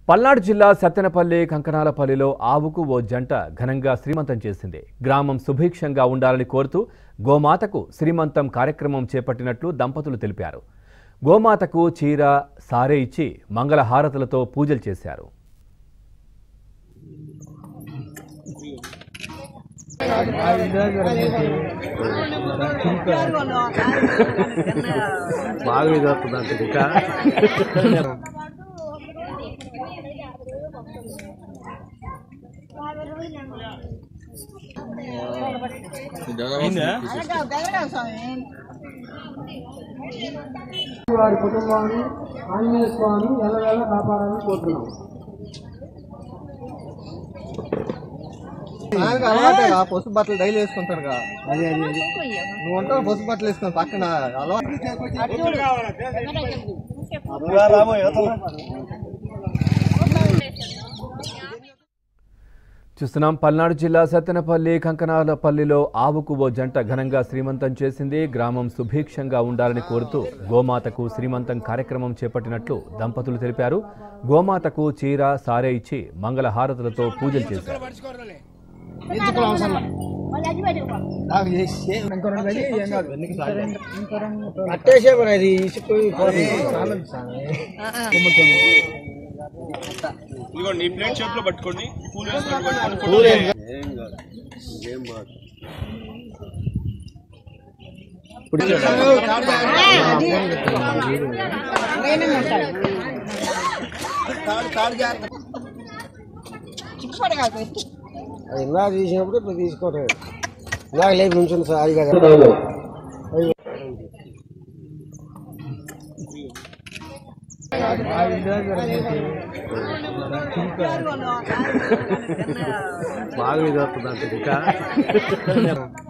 పల్నాడు జిల్లా సత్తెనపల్లి కంకనాలపల్లిలో ఆవుకు ఓ జంట ఘనంగా శ్రీమంతం చేసింది గ్రామం సుభిక్షంగా ఉండాలని కోరుతూ గోమాతకు శ్రీమంతం కార్యక్రమం చేపట్టినట్లు దంపతులు తెలిపారు గోమాతకు చీర సారే ఇచ్చి మంగళహారతులతో పూజలు చేశారు బాగా ఇది వస్తుంది అంటే ఇంకా వారి కుటుంబాన్ని ఆంజనేయ స్వామి ఎల్లవేళ కాపాడాలని కోరుతున్నాం ఆయనకు అలవాటే రా, పసుపు బట్టలు డైలీ వేసుకుంటారు కదా నువ్వు ఉంటావు పసుపు బట్టలు వేసుకుని పక్కన అలవాటు చూస్తున్నాం పల్నాడు జిల్లా సత్తెనపల్లి కంకనాలపల్లిలో ఆవుకు ఓ జంట ఘనంగా శ్రీమంతం చేసింది గ్రామం సుభిక్షంగా ఉండాలని కోరుతూ గోమాతకు శ్రీమంతం కార్యక్రమం చేపట్టినట్లు దంపతులు తెలిపారు గోమాతకు చీర సారే ఇచ్చి మంగళ హారతులతో పూజలు చేశారు అట్టేసే మరి అది ఇసిపోయి ఇదిగోండి ఈ ప్లేట్ చేతిలో పట్టుకోండి పూలు వేసుకొని పట్టుకోండి ఫోటో ఇలా తీసినప్పుడు ఇప్పుడు తీసుకోవటం ఇలా లేపు నుంచుంది సార్ అది కదా బాగా ఇది వస్తుంది అంటే ఇంకా